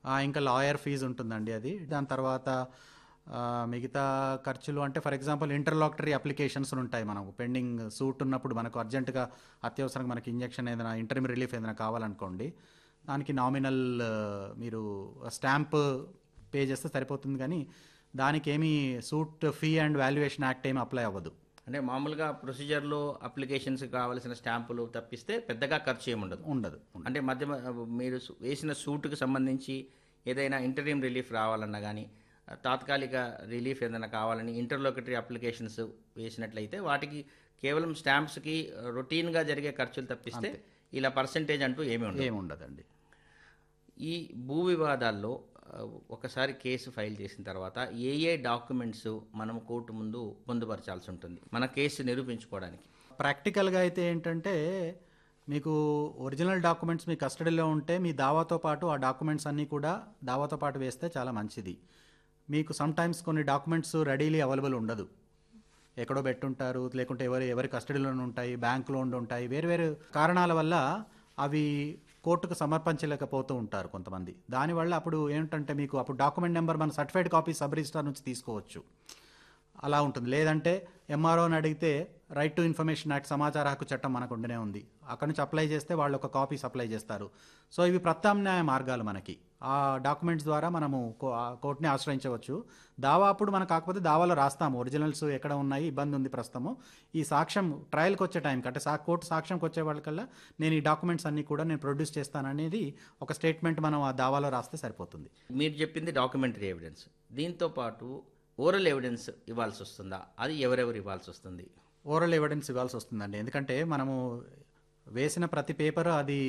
ఆ, ఇంకా lawyer fee ఉంటుందండి అది దాని తర్వాత ఆ, మిగతా ఖర్చులు అంటే ఫర్ ఎగ్జాంపుల్ ఇంటర్లాక్టరీ అప్లికేషన్స్ ఉంటాయి మనకు పెండింగ్ సూట్ ఉన్నప్పుడు మనకు అర్జెంటుగా అత్యవసరంగా మనకి ఇంజెక్షన్ ఏదైనా ఇంటర్మ్ రిలీఫ్ ఏదైనా కావాలనుకోండి దానికి నామినల్ మీరు స్టాంప్ పే చేస్తే సరిపోతుంది కానీ దానికి ఏమీ suit fee and valuation act ఏమి అప్లై అవ్వదు అంటే మామూలుగా ప్రొసీజర్లో అప్లికేషన్స్ కావాల్సిన స్టాంపులు తప్పిస్తే పెద్దగా ఖర్చు ఏమి ఉండదు ఉండదు అంటే మధ్య మీరు సు- వేసిన సూట్కి సంబంధించి ఏదైనా ఇంటరీమ్ రిలీఫ్ రావాలన్నా కానీ తాత్కాలిక రిలీఫ్ ఏదైనా కావాలని ఇంటర్లోకటరీ అప్లికేషన్స్ వేసినట్లయితే వాటికి కేవలం స్టాంప్స్కి రొటీన్గా జరిగే ఖర్చులు తప్పిస్తే ఇలా పర్సంటేజ్ అంటూ ఏమీ ఉండదు ఏమి ఉండదండి ఈ భూ వివాదాల్లో ఆ, ఒకసారి కేసు ఫైల్ చేసిన తర్వాత ఏ ఏ డాక్యుమెంట్స్ మనం కోర్టు ముందు పొందుపరచాల్సి ఉంటుంది మన కేసు నిరూపించుకోవడానికి ప్రాక్టికల్గా అయితే ఏంటంటే మీకు ఒరిజినల్ డాక్యుమెంట్స్ మీ కస్టడీలో ఉంటే మీ దావాతో పాటు ఆ డాక్యుమెంట్స్ అన్నీ కూడా దావాతో పాటు వేస్తే చాలా మంచిది మీకు సమ్ టైమ్స్ కొన్ని డాక్యుమెంట్స్ రెడీలీ అవైలబుల్ ఉండదు ఎక్కడో పెట్టుంటారు లేకుంటే ఎవరి ఎవరి కస్టడీలోనే ఉంటాయి బ్యాంక్ లోన్ ఉంటాయి వేరు వేరు కారణాల వల్ల అవి కోర్టుకు సమర్పించలేకపోతూ ఉంటారు కొంతమంది దానివల్ల అప్పుడు ఏంటంటే మీకు అప్పుడు డాక్యుమెంట్ నెంబర్ మన సర్టిఫైడ్ కాపీ సబ్ రిజిస్టార్ నుంచి తీసుకోవచ్చు అలా ఉంటుంది లేదంటే ఎంఆర్ఓని అడిగితే రైట్ టు ఇన్ఫర్మేషన్ యాక్ట్ సమాచార హక్కు చట్టం మనకు ఉండనే ఉంది అక్కడ నుంచి అప్లై చేస్తే వాళ్ళు ఒక కాపీ సప్లై చేస్తారు సో ఇవి ప్రత్యామ్నాయ మార్గాలు మనకి ఆ డాక్యుమెంట్స్ ద్వారా మనము కో- ఆ కోర్టుని ఆశ్రయించవచ్చు దావా అప్పుడు మనం కాకపోతే దావాలో రాస్తాము ఒరిజినల్స్ ఎక్కడ ఉన్నాయి ఇబ్బంది ఉంది ప్రస్తుతము ఈ సాక్ష్యం ట్రయల్కి వచ్చే టైంకి అంటే సా కోర్టు సాక్ష్యంకి వచ్చే వాళ్ళకల్లా నేను ఈ డాక్యుమెంట్స్ అన్ని కూడా నేను ప్రొడ్యూస్ చేస్తాననేది ఒక స్టేట్మెంట్ మనం ఆ దావాలో రాస్తే సరిపోతుంది మీరు చెప్పింది డాక్యుమెంటరీ ఎవిడెన్స్ దీంతో పాటు ఓరల్ ఎవిడెన్స్ ఇవ్వాల్సి వస్తుందా అది ఎవరెవరు ఇవ్వాల్సి వస్తుంది ఓరల్ ఎవిడెన్స్ ఇవ్వాల్సి వస్తుందండి ఎందుకంటే మనము వేసిన ప్రతి పేపర్ అది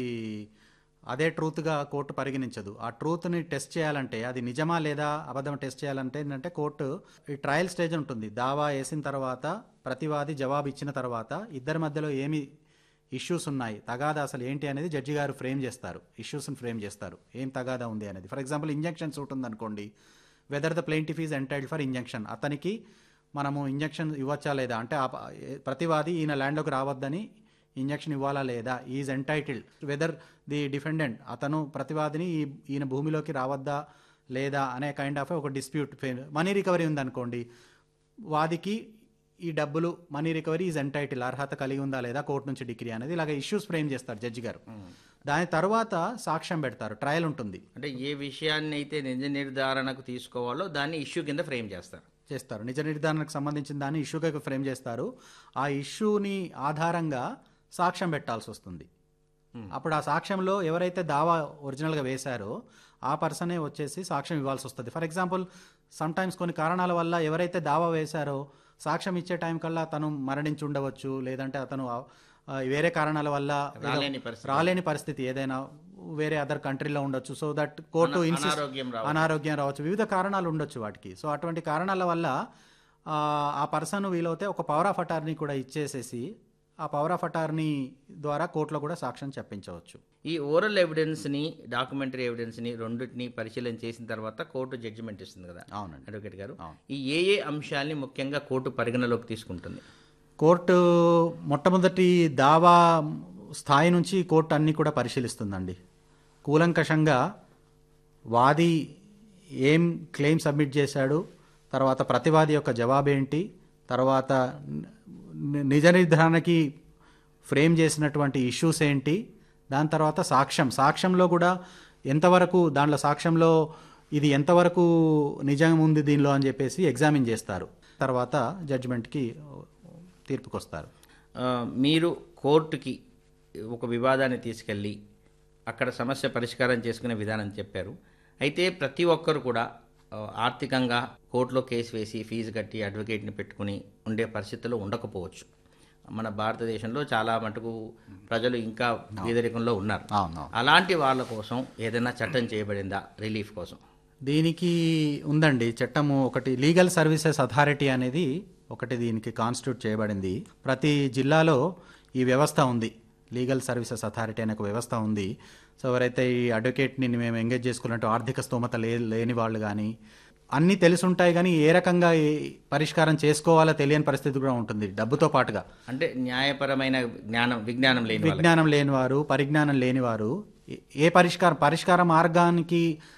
అదే ట్రూత్గా కోర్టు పరిగణించదు ఆ ట్రూత్ని టెస్ట్ చేయాలంటే అది నిజమా లేదా అబద్ధం టెస్ట్ చేయాలంటే ఏంటంటే కోర్టు ఈ ట్రయల్ స్టేజ్ ఉంటుంది దావా వేసిన తర్వాత ప్రతివాది జవాబు ఇచ్చిన తర్వాత ఇద్దరి మధ్యలో ఏమి ఇష్యూస్ ఉన్నాయి తగాదా అసలు ఏంటి అనేది జడ్జి గారు ఫ్రేమ్ చేస్తారు ఇష్యూస్ని ఫ్రేమ్ చేస్తారు ఏం తగాదా ఉంది అనేది ఫర్ ఎగ్జాంపుల్ ఇంజెక్షన్ సూట్ ఉందనుకోండి whether the plaintiff is entitled for injection అతనికి మనము ఇంజెక్షన్ ఇవ్వచ్చా లేదా అంటే ఆ ప- ఏ- ప్రతివాది ఈయన ల్యాండ్లోకి రావద్దని ఇంజెక్షన్ ఇవ్వాలా లేదా is entitled whether the defendant అతను ప్రతివాదిని ఈ ఈయన భూమిలోకి రావద్దా లేదా అనే కైండ్ ఆఫ్ ఒక డిస్ప్యూట్ మనీ రికవరీ ఉందనుకోండి వాదికి ఈ డబ్బులు మనీ రికవరీ ఈజ్ ఎంటైటిల్ అర్హత కలిగి ఉందా లేదా కోర్టు నుంచి డిగ్రీ అనేది ఇలాగ ఇష్యూస్ ఫ్రేమ్ చేస్తారు జడ్జి గారు దాని తర్వాత సాక్ష్యం పెడతారు ట్రయల్ ఉంటుంది అంటే ఏ విషయాన్ని అయితే నిజ నిర్ధారణకు తీసుకోవాలో దాన్ని ఇష్యూ కింద ఫ్రేమ్ చేస్తారు చేస్తారు నిజ నిర్ధారణకు సంబంధించిన దాన్ని ఇష్యూగా ఫ్రేమ్ చేస్తారు ఆ ఇష్యూని ఆధారంగా సాక్ష్యం పెట్టాల్సి వస్తుంది అప్పుడు ఆ సాక్ష్యంలో ఎవరైతే దావా ఒరిజినల్గా వేశారో ఆ పర్సనే వచ్చేసి సాక్ష్యం ఇవ్వాల్సి వస్తుంది ఫర్ ఎగ్జాంపుల్ సమ్ టైమ్స్ కొన్ని కారణాల వల్ల ఎవరైతే దావా వేశారో సాక్ష్యం ఇచ్చే టైం కల్లా అతను మరణించి ఉండవచ్చు లేదంటే అతను ఆ, ఆ, వేరే కారణాల వల్ల ఏదో రాలేని పరిస్థితి. రాలేని పరిస్థితి ఏదైనా వేరే అదర్ కంట్రీలో ఉండొచ్చు సో దట్ కోర్టు అనా- ఇన్సిస్ట్ అనారోగ్యం రావచ్చు. అనారోగ్యం రావచ్చు వివిధ కారణాలు ఉండొచ్చు వాటికి సో అటువంటి కారణాల వల్ల ఆ, ఆ పర్సన్ వీలవుతే ఒక పవర్ ఆఫ్ అటార్నీ కూడా ఇచ్చేసేసి ఆ పవర్ ఆఫ్ అటార్నీ ద్వారా కోర్టులో కూడా సాక్ష్యం చెప్పించవచ్చు ఈ ఓరల్ ఎవిడెన్స్ని డాక్యుమెంటరీ ఎవిడెన్స్ని రెండింటిని పరిశీలన చేసిన తర్వాత కోర్టు జడ్జిమెంట్ ఇస్తుంది కదా అవునండి అడ్వకేట్ గారు అవును. ఈ ఏ ఏ అంశాల్ని ముఖ్యంగా కోర్టు పరిగణలోకి తీసుకుంటుంది కోర్టు మొట్టమొదటి దావా స్థాయి నుంచి కోర్టు అన్ని కూడా పరిశీలిస్తుందండి కూలంకషంగా వాది ఏం క్లెయిమ్ సబ్మిట్ చేశాడు తర్వాత ప్రతివాది యొక్క జవాబేంటి తర్వాత ని- నిజ నిర్ధారణకి ఫ్రేమ్ చేసినటువంటి ఇష్యూస్ ఏంటి దాని తర్వాత సాక్ష్యం సాక్ష్యంలో కూడా ఎంతవరకు దాంట్లో సాక్ష్యంలో ఇది ఎంతవరకు నిజం ఉంది దీనిలో అని చెప్పేసి ఎగ్జామిన్ చేస్తారు తర్వాత జడ్జిమెంట్కి తీర్పుకి వస్తారు ఆ, మీరు కోర్టుకి ఒక వివాదాన్ని తీసుకెళ్ళి అక్కడ సమస్య పరిష్కారం చేసుకునే విధానం చెప్పారు అయితే ప్రతి ఒక్కరు కూడా ఆ, ఆర్థికంగా కోర్టులో కేసు వేసి ఫీజు కట్టి అడ్వకేట్ని పెట్టుకుని ఉండే పరిస్థితుల్లో ఉండకపోవచ్చు మన భారతదేశంలో చాలా మటుకు ప్రజలు ఇంకా పేదరికంలో ఉన్నారు అవును అలాంటి వాళ్ళ కోసం ఏదైనా చట్టం చేయబడిందా రిలీఫ్ కోసం దీనికి ఉందండి చట్టము ఒకటి లీగల్ సర్వీసెస్ అథారిటీ అనేది ఒకటి దీనికి కాన్స్టిట్యూట్ చేయబడింది ప్రతి జిల్లాలో ఈ వ్యవస్థ ఉంది లీగల్ సర్వీసెస్ అథారిటీ అనే ఒక వ్యవస్థ ఉంది సో ఎవరైతే ఈ అడ్వకేట్ని మేము ఎంగేజ్ చేసుకున్నట్టు ఆర్థిక స్తోమత లే లేని వాళ్ళు కానీ అన్నీ తెలిసి ఉంటాయి కానీ ఏ రకంగా ఈ పరిష్కారం చేసుకోవాలో తెలియని పరిస్థితి కూడా ఉంటుంది డబ్బుతో పాటుగా అంటే న్యాయపరమైన జ్ఞానం విజ్ఞానం లేని వాళ్ళకి విజ్ఞానం లేనివారు పరిజ్ఞానం లేనివారు ఏ- ఏ పరిష్కారం పరిష్కార మార్గానికి